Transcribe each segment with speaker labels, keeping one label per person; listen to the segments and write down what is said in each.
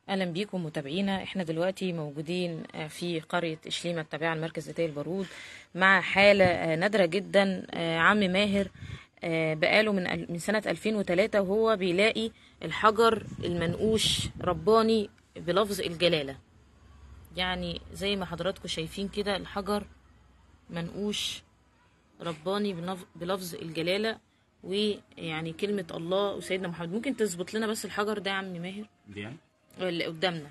Speaker 1: اهلا بيكم متابعينا احنا دلوقتي موجودين في قريه اشليمه التابعه لمركز زيتي البارود مع حاله نادره جدا عم ماهر بقاله من من سنه 2003 وهو بيلاقي الحجر المنقوش رباني بلفظ الجلاله يعني زي ما حضراتكم شايفين كده الحجر منقوش رباني بلفظ الجلاله ويعني كلمه الله وسيدنا محمد ممكن تظبط لنا بس الحجر ده يا عم ماهر
Speaker 2: دي يعني
Speaker 1: اللي قدامنا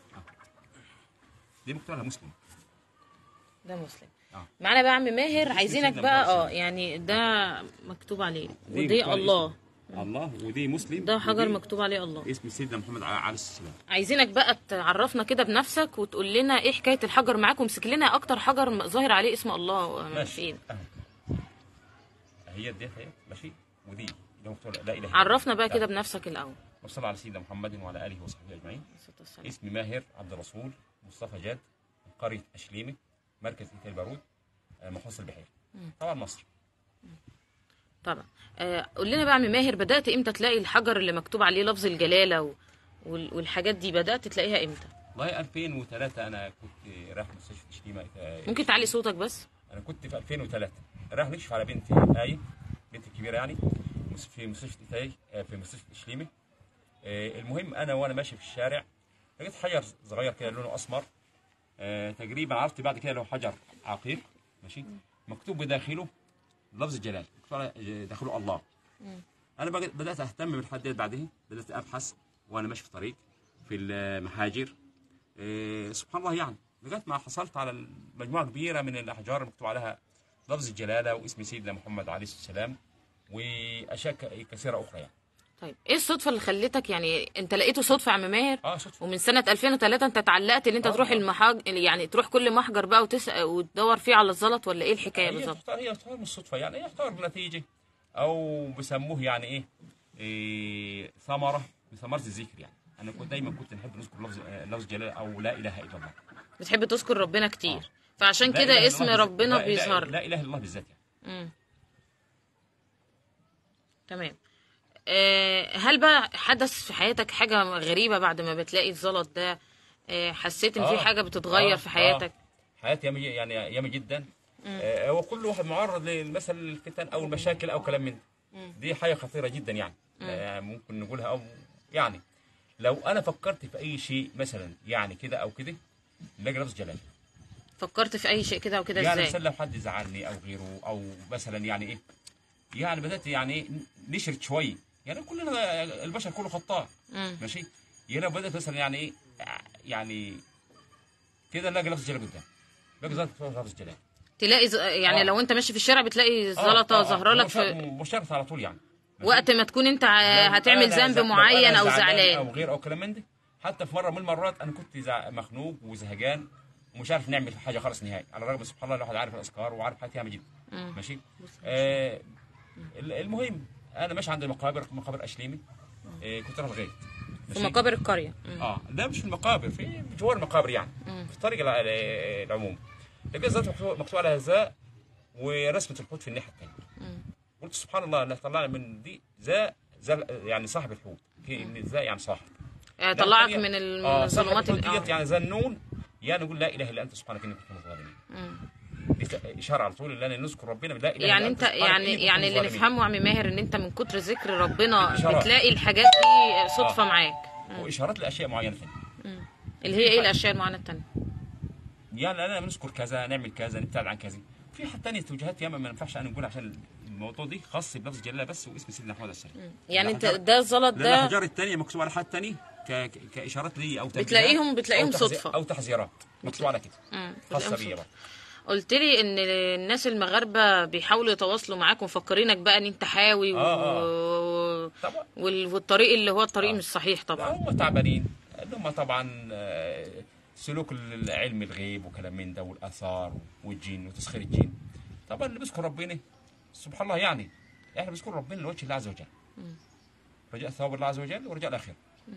Speaker 2: دي مكتوب عليها مسلم
Speaker 1: ده مسلم
Speaker 2: اه
Speaker 1: معانا بقى عم ماهر عايزينك
Speaker 2: سيدنا
Speaker 1: بقى
Speaker 2: محمد
Speaker 1: اه يعني ده مكتوب عليه
Speaker 2: دي
Speaker 1: ودي
Speaker 2: مكتوب على
Speaker 1: الله
Speaker 2: اسم الله ودي مسلم
Speaker 1: ده حجر
Speaker 2: ودي
Speaker 1: مكتوب عليه الله
Speaker 2: اسم سيدنا محمد عليه عليه السلام
Speaker 1: عايزينك بقى تعرفنا كده بنفسك وتقول لنا ايه حكايه الحجر معاك وامسك لنا اكتر حجر ظاهر عليه اسم الله
Speaker 2: ماشي
Speaker 1: فين
Speaker 2: أهو. هي دي هي ماشي ودي اللي مكتوب لا اله الا الله.
Speaker 1: عرفنا بقى
Speaker 2: لا.
Speaker 1: كده بنفسك الاول
Speaker 2: وصلى على سيدنا محمد وعلى اله وصحبه اجمعين
Speaker 1: الصلاة والسلام.
Speaker 2: اسمي ماهر عبد الرسول مصطفى جاد من قريه اشليمه مركز انتاج البارود آه، محافظه البحيره طبعا مصر
Speaker 1: طبعا آه، قول لنا بقى يا عم ماهر بدات امتى تلاقي الحجر اللي مكتوب عليه لفظ الجلاله و... وال- والحاجات دي بدات تلاقيها امتى
Speaker 2: والله 2003 انا كنت رايح مستشفى اشليمه آه،
Speaker 1: ممكن تعلي صوتك بس
Speaker 2: انا كنت في 2003 رايح نكشف على بنتي ايه بنتي الكبيره يعني مس- في مستشفى إتاي آه، في مستشفى شليمه آه، المهم انا وانا ماشي في الشارع لقيت حجر صغير كده لونه اسمر آه، تقريبا عرفت بعد كده لو حجر عقيق ماشي مكتوب بداخله لفظ الجلال مكتوب على داخله الله انا بقى- بدات اهتم بالحد ده بعدها بدات ابحث وانا ماشي في طريق في المحاجر إيه، سبحان الله يعني لغايه ما حصلت على مجموعه كبيره من الاحجار مكتوب عليها لفظ الجلاله واسم سيدنا محمد عليه السلام واشياء ك- كثيره اخرى يعني
Speaker 1: طيب ايه الصدفه اللي خلتك يعني انت لقيته صدفه يا عم ماهر
Speaker 2: اه صدفه
Speaker 1: ومن سنه 2003 انت اتعلقت ان انت
Speaker 2: آه،
Speaker 1: تروح
Speaker 2: آه.
Speaker 1: المحاج يعني تروح كل محجر بقى وتسال وتدور فيه على الزلط ولا ايه الحكايه
Speaker 2: هي
Speaker 1: بالظبط
Speaker 2: تختار هي تختار من الصدفه يعني هي تختار بنتيجه او بيسموه يعني ايه, إيه ثمره من ثمرات الذكر يعني انا كنت دايما كنت نحب نذكر لفظ آه، لفظ جلاله او لا اله الا الله
Speaker 1: بتحب تذكر ربنا كتير فعشان
Speaker 2: لا إله
Speaker 1: كده
Speaker 2: إلا
Speaker 1: اسم
Speaker 2: الله بالذات.
Speaker 1: ربنا
Speaker 2: لا- لا-
Speaker 1: بيظهر
Speaker 2: لا اله الا الله بالذات يعني
Speaker 1: مم. تمام آه، هل بقى حدث في حياتك حاجة غريبة بعد ما بتلاقي الزلط ده آه، حسيت ان في
Speaker 2: آه،
Speaker 1: حاجة بتتغير
Speaker 2: آه،
Speaker 1: في حياتك
Speaker 2: آه. حياتي ياما يعني ياما جدا آه هو كل واحد معرض لمثل الفتن او المشاكل او كلام من ده دي حاجه خطيره جدا يعني آه ممكن نقولها او يعني لو انا فكرت في اي شيء مثلا يعني كده او كده نلاقي لفظ جلال
Speaker 1: فكرت في اي شيء كده وكده
Speaker 2: يعني
Speaker 1: ازاي
Speaker 2: مثلا لو حد زعلني او غيره او مثلا يعني ايه يعني بدات يعني ايه نشرت شويه يعني كلنا البشر كله خطاء
Speaker 1: مم.
Speaker 2: ماشي يعني لو بدات مثلا يعني ايه يعني كده نلاقي لفظ جلال قدام نلاقي لفظ جلال
Speaker 1: تلاقي ز... يعني
Speaker 2: آه.
Speaker 1: لو انت ماشي في الشارع بتلاقي
Speaker 2: آه،
Speaker 1: الزلطة
Speaker 2: آه، آه.
Speaker 1: ظاهرة لك
Speaker 2: مباشرة-
Speaker 1: في
Speaker 2: مباشرة على طول يعني ماشي؟
Speaker 1: وقت ما تكون انت ع-
Speaker 2: لو
Speaker 1: هتعمل
Speaker 2: أنا
Speaker 1: ذنب
Speaker 2: ز- لو
Speaker 1: معين
Speaker 2: أنا
Speaker 1: او
Speaker 2: او
Speaker 1: زعلان
Speaker 2: غير او كلام من ده حتى في مره من المرات انا كنت زع- مخنوق وزهقان ومش عارف نعمل حاجه خالص نهائي على الرغم سبحان الله الواحد عارف الاذكار وعارف حاجات ياما جدا
Speaker 1: مم.
Speaker 2: ماشي آه ال- المهم انا ماشي عند المقابر مقابر اشليمي آه كنت رايح الغيط
Speaker 1: في
Speaker 2: ماشي؟
Speaker 1: مقابر القرية مم.
Speaker 2: اه لا مش في المقابر في جوار المقابر يعني
Speaker 1: مم.
Speaker 2: في طريق الع- العموم لقيت ذات مكتوب مكتوب عليها زاء ورسمه الحوت في الناحيه الثانيه
Speaker 1: مم.
Speaker 2: قلت سبحان الله اللي طلعني من دي زاء زاء يعني صاحب الحوت في ان الزاء يعني صاحب
Speaker 1: آه،
Speaker 2: لا،
Speaker 1: طلعك
Speaker 2: الثانية-
Speaker 1: من ال- من
Speaker 2: اه صاحب
Speaker 1: الظلمات
Speaker 2: الحوت
Speaker 1: ال-
Speaker 2: ديت
Speaker 1: آه.
Speaker 2: يعني زي النون يعني نقول لا اله الا انت سبحانك اني كنت من الظالمين
Speaker 1: مم.
Speaker 2: دي ت- اشاره على طول ان نذكر ربنا لا اله الا
Speaker 1: يعني انت
Speaker 2: سبحانك
Speaker 1: يعني
Speaker 2: إني كنت
Speaker 1: يعني
Speaker 2: من
Speaker 1: اللي
Speaker 2: الظالمين.
Speaker 1: نفهمه يا عم ماهر ان انت من كتر ذكر ربنا
Speaker 2: إشارات.
Speaker 1: بتلاقي الحاجات دي صدفة
Speaker 2: آه.
Speaker 1: معاك
Speaker 2: واشارات لاشياء معينه ثانيه
Speaker 1: مم. اللي هي ايه الاشياء المعينة التانية
Speaker 2: يعني انا بنذكر كذا نعمل كذا نبتعد عن كذا في حاجات ثانيه توجيهات ياما ما ينفعش انا نقول عشان الموضوع دي خاص بلفظ جلاله بس واسم سيدنا محمد عليه السلام
Speaker 1: يعني انت
Speaker 2: الأحجار-
Speaker 1: ده الزلط
Speaker 2: لا
Speaker 1: ده
Speaker 2: الاحجار الثانيه مكتوب على حاجات ثانيه ك... ك- كاشارات لي او تنبيهات
Speaker 1: بتلاقيهم- بتلاقيهم
Speaker 2: أو تحذي-
Speaker 1: صدفة.
Speaker 2: او تحذيرات مكتوب على كده
Speaker 1: مم.
Speaker 2: خاصه
Speaker 1: بتلاقيهم
Speaker 2: بيا
Speaker 1: صدفة.
Speaker 2: بقى
Speaker 1: قلت لي ان الناس المغاربه بيحاولوا يتواصلوا معاك ومفكرينك بقى ان انت حاوي و...
Speaker 2: آه، طبعا
Speaker 1: وال... والطريق اللي هو الطريق
Speaker 2: آه.
Speaker 1: مش صحيح
Speaker 2: لا
Speaker 1: طبعا
Speaker 2: هم تعبانين اللي هم طبعا آه، سلوك العلم الغيب وكلام من ده والاثار والجن وتسخير الجن طبعا اللي بيذكر ربنا سبحان الله يعني احنا بنذكر ربنا لوجه الله عز وجل رجاء ثواب الله عز وجل ورجاء الاخره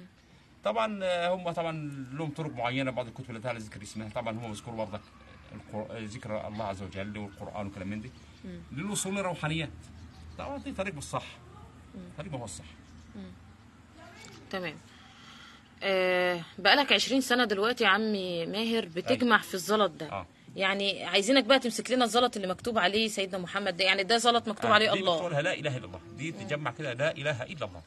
Speaker 2: طبعا آه، هم طبعا لهم طرق معينه بعض الكتب اللي تعالى ذكر اسمها طبعا هم بيذكروا برضك القر- ذكر الله عز وجل والقران وكلام من ده للوصول لروحانيات طبعا دي طريق مش صح طريق ما هو الصح
Speaker 1: تمام آه بقالك 20 سنه دلوقتي يا عمي ماهر بتجمع في الزلط ده
Speaker 2: آه.
Speaker 1: يعني عايزينك بقى تمسك لنا الزلط اللي مكتوب عليه سيدنا محمد ده يعني ده زلط مكتوب
Speaker 2: آه،
Speaker 1: عليه
Speaker 2: دي
Speaker 1: الله
Speaker 2: مكتوب لها لا اله الا الله دي تجمع كده لا اله الا الله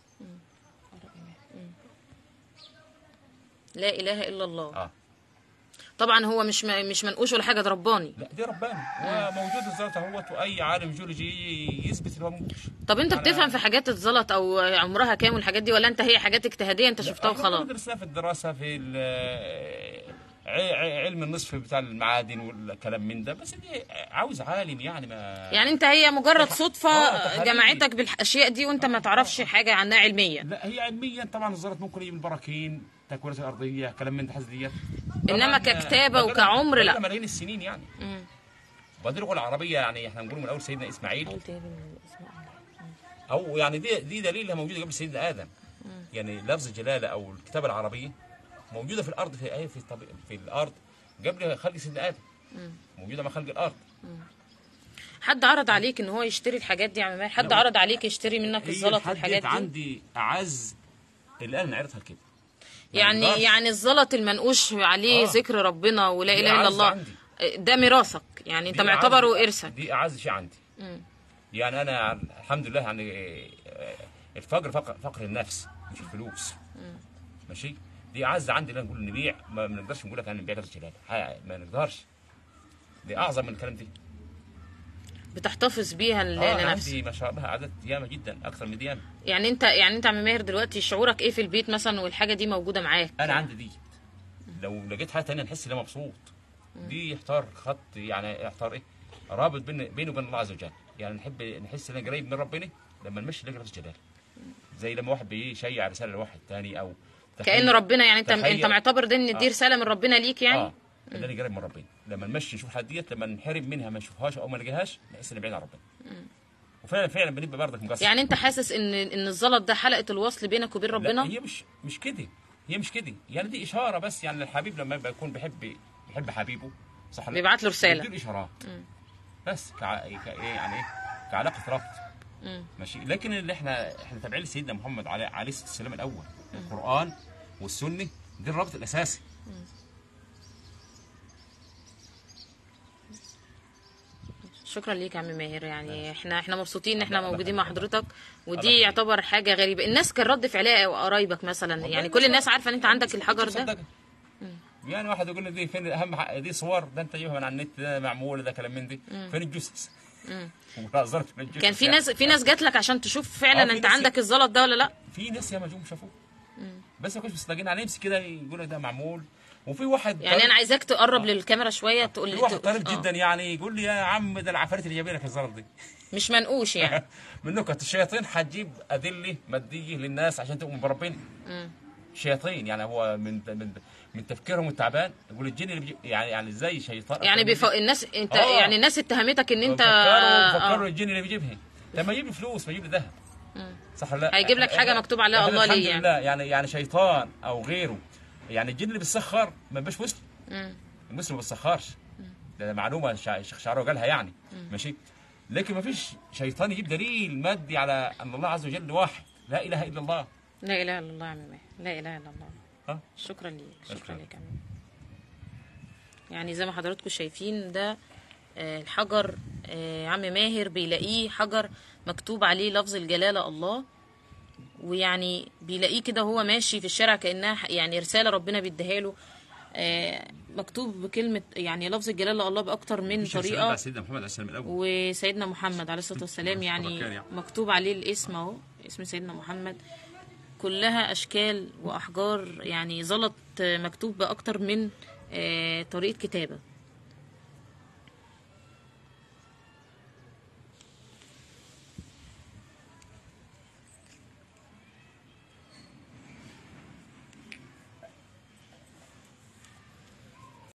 Speaker 1: لا اله الا الله
Speaker 2: اه
Speaker 1: طبعا هو مش م- مش منقوش ولا حاجه ده رباني
Speaker 2: لا دي رباني وموجود الزلط اهوت واي عالم جيولوجي يجي يثبت ان هو موجود
Speaker 1: طب انت
Speaker 2: أنا-
Speaker 1: بتفهم في حاجات الزلط او عمرها كام والحاجات دي ولا انت هي حاجات اجتهاديه انت شفتها
Speaker 2: لا،
Speaker 1: وخلاص
Speaker 2: احنا درسناها في الدراسه في ال- ع- ع- علم النصف بتاع المعادن والكلام من ده بس دي عاوز عالم يعني ما
Speaker 1: يعني انت هي مجرد صدفه
Speaker 2: آه، تحاليل.
Speaker 1: جمعتك بالاشياء دي وانت ما تعرفش حاجه عنها علميا
Speaker 2: لا هي علميا طبعا الزلط ممكن يجي من البراكين تكوينات الارضيه كلام من ده حاجات ديت
Speaker 1: إنما
Speaker 2: طبعاً،
Speaker 1: ككتابة
Speaker 2: آه،
Speaker 1: وكعمر لا.
Speaker 2: بقالنا ملايين السنين يعني وبعدين اللغه العربيه يعني احنا نقول من اول سيدنا اسماعيل او يعني دي دي دليلها موجوده قبل سيدنا ادم يعني لفظ الجلاله او الكتابه العربيه موجوده في الارض في ايه في الطبيعة في الارض قبل خلق سيدنا ادم موجوده مع خلق الارض
Speaker 1: حد عرض عليك ان هو يشتري الحاجات دي يا عم ماهر حد
Speaker 2: لا.
Speaker 1: عرض عليك يشتري منك
Speaker 2: هي
Speaker 1: الزلط
Speaker 2: لحد
Speaker 1: والحاجات
Speaker 2: ديت
Speaker 1: دي
Speaker 2: عندي اعز الان نعرضها كده ما
Speaker 1: يعني
Speaker 2: نقدرش.
Speaker 1: يعني الزلط المنقوش عليه
Speaker 2: آه.
Speaker 1: ذكر ربنا ولا
Speaker 2: دي
Speaker 1: اله الا
Speaker 2: أعز
Speaker 1: الله
Speaker 2: عندي.
Speaker 1: ده ميراثك يعني انت
Speaker 2: دي
Speaker 1: معتبره
Speaker 2: أعز-
Speaker 1: ارثك
Speaker 2: دي اعز شيء عندي يعني انا الحمد لله يعني آه، الفقر فقر, فقر النفس مش الفلوس ماشي دي اعز عندي اللي نقول نبيع ما ما نقدرش نقول لك انا نبيع لفظ جلاله ها- ما نقدرش دي اعظم من الكلام دي
Speaker 1: بتحتفظ بيها ل-
Speaker 2: اه أنا
Speaker 1: لنفسك
Speaker 2: عندي ما شاء الله عدد ياما جدا اكثر من دي ياما
Speaker 1: يعني انت يعني انت يا عم ماهر دلوقتي شعورك ايه في البيت مثلا والحاجه دي موجوده معاك
Speaker 2: انا عندي دي لو لقيت حاجه ثانيه نحس ان انا مبسوط دي يحتار خط يعني يحتار ايه رابط بين بيني وبين الله عز وجل يعني نحب نحس ان انا قريب من ربنا لما نمشي نلاقي لفظ جلال زي لما واحد بيشيع رساله لواحد تاني او
Speaker 1: كأن ربنا يعني انت
Speaker 2: تخيل-
Speaker 1: انت معتبر ده ان دي
Speaker 2: آه.
Speaker 1: رساله من ربنا ليك يعني
Speaker 2: اه ان انا قريب من ربنا لما نمشي نشوف حد ديت لما نحرم منها ما نشوفهاش او ما نلاقيهاش نحس ان بعيد عن ربنا وفعلا فعلا بنبقى برضك مقصر
Speaker 1: يعني انت حاسس ان ان الزلط ده حلقه الوصل بينك وبين
Speaker 2: لا
Speaker 1: ربنا
Speaker 2: هي مش مش كده هي مش كده يعني دي اشاره بس يعني الحبيب لما يبقى يكون بيحب بيحب حبيبه صح ولا لا؟
Speaker 1: بيبعت له رسالة.
Speaker 2: بيديله اشارات بس كع... كايه يعني ايه كعلاقه ربط ماشي لكن اللي احنا احنا تابعين لسيدنا محمد عليه عليه الصلاه والسلام الاول القران والسنه دي الرابط الاساسي
Speaker 1: شكرا ليك يا عم ماهر يعني احنا احنا مبسوطين ان احنا
Speaker 2: الله
Speaker 1: موجودين مع
Speaker 2: يخليك.
Speaker 1: حضرتك ودي
Speaker 2: يخليك.
Speaker 1: يعتبر حاجه غريبه الناس كان رد فعلها وقرايبك مثلا يعني
Speaker 2: والله
Speaker 1: كل الناس عارفه ان انت عندك
Speaker 2: الناس
Speaker 1: الحجر ده
Speaker 2: مصدقة. يعني واحد يقول لي دي فين اهم حق دي صور ده انت جايبها من على النت ده معمول ده كلام من دي فين الجثث؟ ولا ظرف من الجثث
Speaker 1: كان في
Speaker 2: يعني.
Speaker 1: ناس في ناس جات لك عشان تشوف
Speaker 2: آه،
Speaker 1: فعلا
Speaker 2: في
Speaker 1: انت
Speaker 2: ناس-
Speaker 1: عندك الزلط ده ولا لا
Speaker 2: في ناس ياما جم شافوه بس ما كانوش مصدقين عليه يمسك كده يقول لك ده معمول وفي واحد
Speaker 1: يعني
Speaker 2: طريف-
Speaker 1: انا عايزاك تقرب للكاميرا شويه تقول
Speaker 2: في
Speaker 1: لي
Speaker 2: واحد
Speaker 1: تقول-
Speaker 2: طريف
Speaker 1: آه.
Speaker 2: جدا يعني يقول لي يا عم ده العفاريت اللي جايبين لك الزلط دي
Speaker 1: مش منقوش يعني
Speaker 2: من نكت الشياطين هتجيب ادله ماديه للناس عشان تؤمن بربنا شياطين يعني هو من من من تفكيرهم التعبان يقول الجن اللي بيجي يعني يعني ازاي شيطان
Speaker 1: يعني بيفو... الناس انت
Speaker 2: آه.
Speaker 1: يعني الناس اتهمتك ان انت
Speaker 2: فكروا فكروا
Speaker 1: آه.
Speaker 2: الجن اللي بيجيبها لما يجيب لي فلوس ما يجيب لي ذهب صح ولا لا
Speaker 1: هيجيب لك حاجة
Speaker 2: إحنا-
Speaker 1: مكتوب عليها
Speaker 2: إحنا
Speaker 1: الله
Speaker 2: الحمد
Speaker 1: ليه يعني.
Speaker 2: لله يعني يعني شيطان او غيره يعني الجن اللي بيسخر ما بيبقاش مسلم المسلم ما بيسخرش ده معلومه شع- الشيخ شعراوي قالها يعني ماشي لكن ما فيش شيطان يجيب دليل مادي على ان الله عز وجل واحد لا اله الا الله
Speaker 1: لا اله الا الله يا عم ماهر لا اله الا الله
Speaker 2: ها
Speaker 1: شكرا ليك شكرا
Speaker 2: شكراً.
Speaker 1: ليك يا عم يعني زي ما حضراتكم شايفين ده آه، الحجر آه، عم ماهر بيلاقيه حجر مكتوب عليه لفظ الجلالة الله ويعني بيلاقيه كده هو ماشي في الشارع كأنها ح- يعني رسالة ربنا بيديها له آه، مكتوب بكلمة يعني لفظ الجلالة الله بأكتر من
Speaker 2: مش السلام
Speaker 1: طريقة
Speaker 2: على سيدنا محمد عليه السلام الاول
Speaker 1: وسيدنا محمد عليه الصلاة والسلام يعني
Speaker 2: بركان يعني.
Speaker 1: مكتوب عليه الاسم اهو اسم سيدنا محمد كلها أشكال وأحجار يعني زلط مكتوب بأكتر من آه، طريقة كتابة